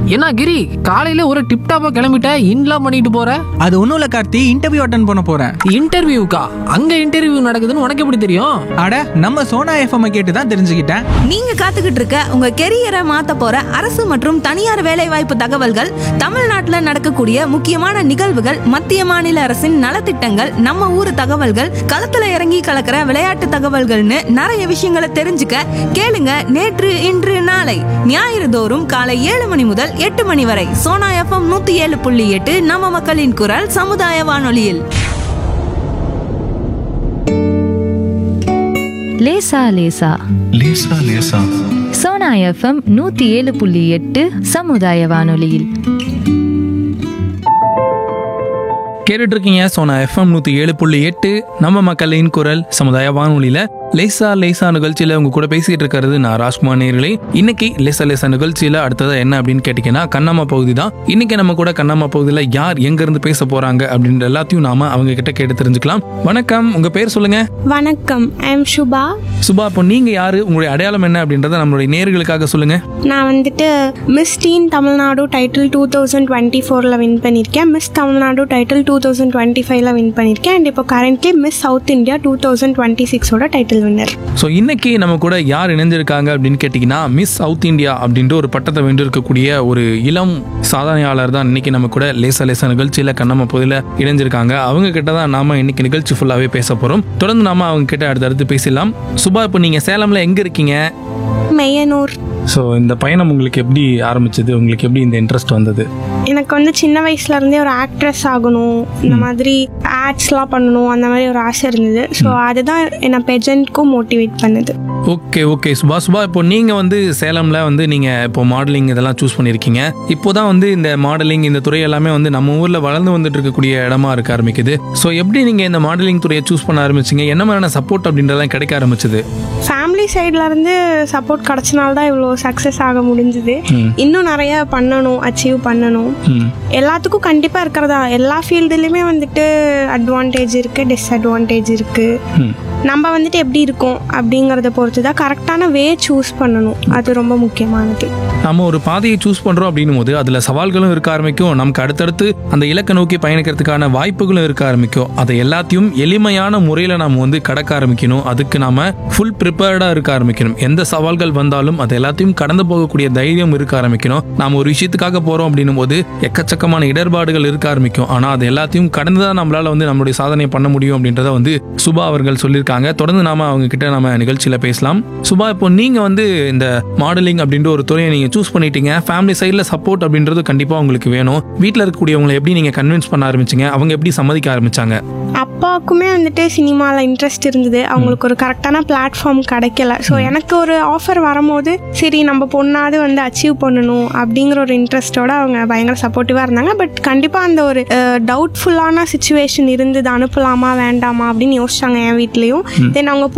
என்ன கிரி காலையில ஒரு டிப் டாப்பா கிளம்பிட்ட இன்லாம் பண்ணிட்டு போற அது ஒன்றும் இல்லை கார்த்தி இன்டர்வியூ அட்டன் பண்ண போகிறேன் இன்டர்வியூக்கா அங்க இன்டர்வியூ நடக்குதுன்னு உனக்கு எப்படி தெரியும் அட நம்ம சோனா எஃப்எம் கேட்டு தான் தெரிஞ்சுக்கிட்டேன் நீங்க காத்துக்கிட்டு இருக்க உங்க கெரியரை மாத்த போற அரசு மற்றும் தனியார் வேலைவாய்ப்பு தகவல்கள் தமிழ்நாட்டுல நடக்கக்கூடிய முக்கியமான நிகழ்வுகள் மத்திய மாநில அரசின் நலத்திட்டங்கள் நம்ம ஊர் தகவல்கள் களத்துல இறங்கி கலக்கிற விளையாட்டு தகவல்கள்னு நிறைய விஷயங்களை தெரிஞ்சுக்க கேளுங்க நேற்று இன்று நாளை ஞாயிறு தோறும் காலை ஏழு மணி முதல் எட்டு மணி வரை சோனா எஃப்எம் நூத்தி ஏழு புள்ளி எட்டு நம்ம மக்களின் குரல் சமுதாய வானொலியில் லேசா லேசா லேசா லேசா சோனா எஃப்எம் நூத்தி ஏழு புள்ளி எட்டு சமுதாய வானொலியில் கேட்டுட்டு இருக்கீங்க சோனா எஃப்எம் நூற்றி ஏழு புள்ளி எட்டு நம்ம மக்களின் குரல் சமுதாய வானொலியில் லேசா லேசா நிகழ்ச்சியில் உங்க கூட பேசிட்டு இருக்கிறது நான் ராஜ்குமார் நேர்களே இன்னைக்கு லேசா லேசா நிகழ்ச்சியில் அடுத்தது என்ன அப்படின்னு கேட்டிங்கன்னா கண்ணம்மா பகுதி தான் இன்னைக்கு நம்ம கூட கண்ணம்மா பகுதியில் யார் எங்கேருந்து பேச போறாங்க அப்படின்ற எல்லாத்தையும் நாம அவங்க கிட்ட கேட்டு தெரிஞ்சுக்கலாம் வணக்கம் உங்க பேர் சொல்லுங்க வணக்கம் ஐ எம் சுபா சுபா இப்போ நீங்க யாரு உங்களுடைய அடையாளம் என்ன அப்படின்றத நம்மளுடைய நேர்களுக்காக சொல்லுங்க நான் வந்துட்டு miss teen Tamil Nadu title two thousand twenty ஃபோரில் வின் பண்ணியிருக்கேன் miss Tamil Nadu title two thousand twenty ஃபைவ்ல வின் பண்ணியிருக்கேன் அண்ட் இப்போ currently miss south India two thousand twenty சிக்ஸோட டைட்டில் வின்னர் ஸோ இன்னைக்கு நம்ம கூட யார் இணைஞ்சிருக்காங்க அப்படின்னு கேட்டிங்கன்னா மிஸ் சவுத் இந்தியா அப்படின்ற ஒரு பட்டத்தை வென்றிருக்கக்கூடிய ஒரு இளம் சாதனையாளர் தான் இன்னைக்கு நம்ம கூட லேசா லேசா நிகழ்ச்சியில் கண்ணம்மா பகுதியில் இணைஞ்சிருக்காங்க அவங்க கிட்ட தான் நாம இன்னைக்கு நிகழ்ச்சி ஃபுல்லாகவே பேச போகிறோம் தொடர்ந்து நாம அவங்க கிட்ட அடுத்தடுத்து பேசலாம் சுபா இப்போ நீங்கள் சேலமில் எங்கே இருக்கீங்க மெய்யனூர் ஸோ இந்த பயணம் உங்களுக்கு எப்படி ஆரம்பிச்சது உங்களுக்கு எப்படி இந்த இன்ட்ரெஸ்ட் வந்தது எனக்கு வந்து சின்ன வயசுல இருந்தே ஒரு ஆக்ட்ரஸ் ஆகணும் இந்த மாதிரி ஆட்ஸ்லாம் பண்ணணும் அந்த மாதிரி ஒரு ஆசை இருந்தது ஸோ அதுதான் என்னை பெஜன்ட்க்கும் மோட்டிவேட் பண்ணுது ஓகே ஓகே சுபா சுபா இப்போ நீங்கள் வந்து சேலமில் வந்து நீங்கள் இப்போ மாடலிங் இதெல்லாம் சூஸ் பண்ணியிருக்கீங்க இப்போ தான் வந்து இந்த மாடலிங் இந்த துறை எல்லாமே வந்து நம்ம ஊரில் வளர்ந்து வந்துட்டு இருக்கக்கூடிய இடமா இருக்க ஆரம்பிக்குது ஸோ எப்படி நீங்கள் இந்த மாடலிங் துறையை சூஸ் பண்ண ஆரம்பிச்சீங்க என்ன மாதிரியான சப்போர்ட் அப்படின்றதெல்லாம் கிடைக்க ஆரம்பிச்சது ஃபேமிலி சைட்ல இருந்து சப்போர்ட் கிடைச்சனால தான் இவ்வளோ சக்ஸஸ் ஆக முடிஞ்சுது இன்னும் நிறைய பண்ணணும் அச்சீவ் பண்ணணும் ம் எல்லாத்துக்கும் கண்டிப்பாக இருக்கிறதா எல்லா ஃபீல்டுலேயுமே வந்துட்டு அட்வான்டேஜ் இருக்குது டிஸ்அட்வான்டேஜ் இருக்குது ம் நம்ம வந்துட்டு எப்படி இருக்கோம் அப்படிங்கிறத பொறுத்து தான் கரெக்டான வே சூஸ் பண்ணணும் அது ரொம்ப முக்கியமானது நம்ம ஒரு பாதையை சூஸ் பண்றோம் அப்படின்னும் போது அதுல சவால்களும் இருக்க ஆரம்பிக்கும் நமக்கு அடுத்தடுத்து அந்த இலக்கை நோக்கி பயணிக்கிறதுக்கான வாய்ப்புகளும் இருக்க ஆரம்பிக்கும் அதை எல்லாத்தையும் எளிமையான முறையில நாம வந்து கடக்க ஆரம்பிக்கணும் அதுக்கு நாம ஃபுல் ப்ரிப்பேர்டா இருக்க ஆரம்பிக்கணும் எந்த சவால்கள் வந்தாலும் அது எல்லாத்தையும் கடந்து போகக்கூடிய தைரியம் இருக்க ஆரம்பிக்கணும் நாம ஒரு விஷயத்துக்காக போறோம் அப்படின்னும் போது எக்கச்சக்கமான இடர்பாடுகள் இருக்க ஆரம்பிக்கும் ஆனா அது எல்லாத்தையும் கடந்துதான் நம்மளால வந்து நம்மளுடைய சாதனை பண்ண முடியும் அப்படின்றத வந்து சுபா அவர்கள் சொல்லியிருக்காங்க தொடர்ந்து நாம அவங்க கிட்ட நம்ம நிகழ்ச்சியில பேசலாம் சுபா இப்போ நீங்க வந்து இந்த மாடலிங் அப்படின்ற ஒரு துறையை நீங்க சூஸ் பண்ணிட்டீங்க ஃபேமிலி சைடில் சப்போர்ட் அப்படின்றது கண்டிப்பா உங்களுக்கு வேணும் வீட்டில் இருக்கக்கூடியவங்களை எப்படி நீங்க கன்வின்ஸ் பண்ண ஆரம்பிச்சீங்க அவங்க எப்படி சம்மதிக்க ஆரம்பிச்சாங்க அப்பாவுக்குமே வந்துட்டு சினிமாவில் இன்ட்ரெஸ்ட் இருந்தது அவங்களுக்கு ஒரு கரெக்டான பிளாட்ஃபார்ம் கிடைக்கல ஸோ எனக்கு ஒரு ஆஃபர் வரும்போது சரி நம்ம பொண்ணாவது வந்து அச்சீவ் பண்ணணும் அப்படிங்கிற ஒரு இன்ட்ரெஸ்ட்டோட அவங்க பயங்கர சப்போர்ட்டிவாக இருந்தாங்க பட் கண்டிப்பாக அந்த ஒரு டவுட்ஃபுல்லான சுச்சுவேஷன் இருந்தது அனுப்பலாமா வேண்டாமா அப்படின்னு யோசிச்சாங்க என் வீட்லேயும் தென் அவங்க